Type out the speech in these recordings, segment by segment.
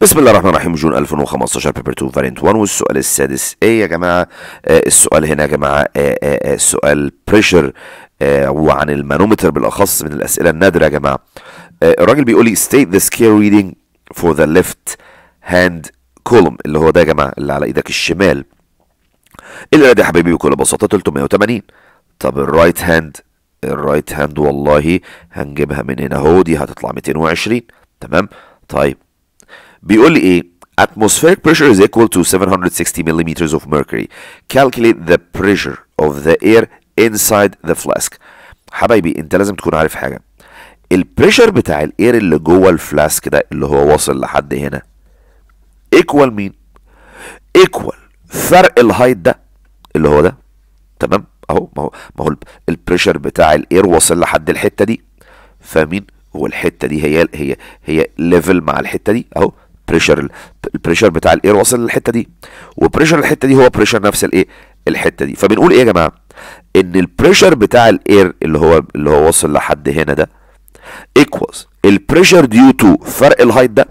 بسم الله الرحمن الرحيم جون 2015 بيبر 2 فارينت 1 والسؤال السادس ايه يا جماعه آه السؤال هنا يا جماعه آه آه آه سؤال بريشر آه وعن المانومتر بالاخص من الاسئله النادره يا جماعه آه الراجل بيقول لي state the scale reading for the left hand column اللي هو ده يا جماعه اللي على ايدك الشمال اللي ده يا حبيبي بكل بساطه 380 طب الرايت هاند الرايت هاند والله هنجيبها من هنا اهو دي هتطلع 220 تمام طيب بيقول لي ايه atmospheric pressure is equal to 760 millimeters of mercury calculate the pressure of the air inside the flask حبايبي انت لازم تكون عارف حاجه البريشر بتاع الاير اللي جوه الفلاسك ده اللي هو واصل لحد هنا ايكوال مين ايكوال فرق الهايت ده اللي هو ده تمام اهو ما هو ما هو البريشر بتاع الاير واصل لحد الحته دي فاهمين هو الحته دي هي هي هي ليفل مع الحته دي اهو بريشر البريشر بتاع الاير واصل للحته دي وبريشر الحته دي هو بريشر نفس الايه الحته دي فبنقول ايه يا جماعه ان البريشر بتاع الاير اللي هو اللي هو واصل لحد هنا ده ايكوالز البريشر ديو تو فرق الهايت ده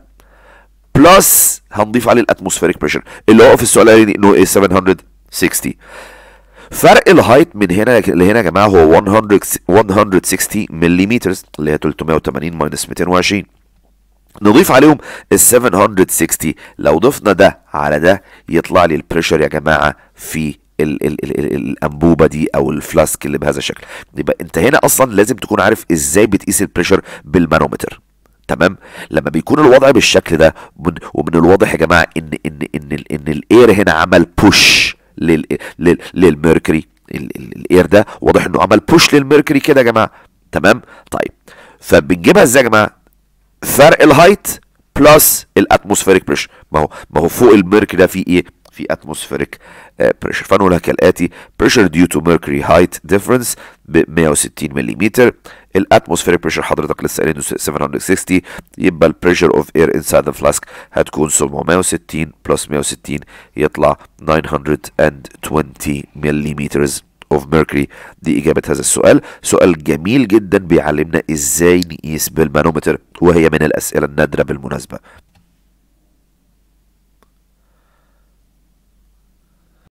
بلس هنضيف عليه الاتموسفيريك بريشر اللي هو في السؤال قال انه ايه 760 فرق الهايت من هنا لهنا يا جماعه هو 100 160 ملم اللي هي 380 ماينس 220 نضيف عليهم ال 760 لو ضفنا ده على ده يطلع لي البريشر يا جماعه في ال ال ال ال الانبوبه دي او الفلاسك اللي بهذا الشكل يبقى انت هنا اصلا لازم تكون عارف ازاي بتقيس البريشر بالمانومتر تمام لما بيكون الوضع بالشكل ده من ومن الواضح يا جماعه ان ان ان ان, إن الاير هنا عمل بوش لل لل للميركوري الاير ده واضح انه عمل بوش للميركوري كده يا جماعه تمام طيب فبنجيبها ازاي يا جماعه فرق الهايت بلس الاتموسفيريك بريشر ما هو ما هو فوق الميركوري ده في ايه في اتموسفيريك بريشر فنقولها كالاتي بريشر ديو تو ميركوري هايت ديفرنس ب 160 ملم الاتموسفيريك بريشر حضرتك لسه قايلينه 760 يبقى البريشر اوف اير انسايد ذا فلاسك هتكون 760 بلس 160 يطلع 920 ملم اوف ميركوري دي اجابه هذا السؤال سؤال جميل جدا بيعلمنا ازاي نقيس بالمانومتر وهي من الاسئله النادره بالمناسبه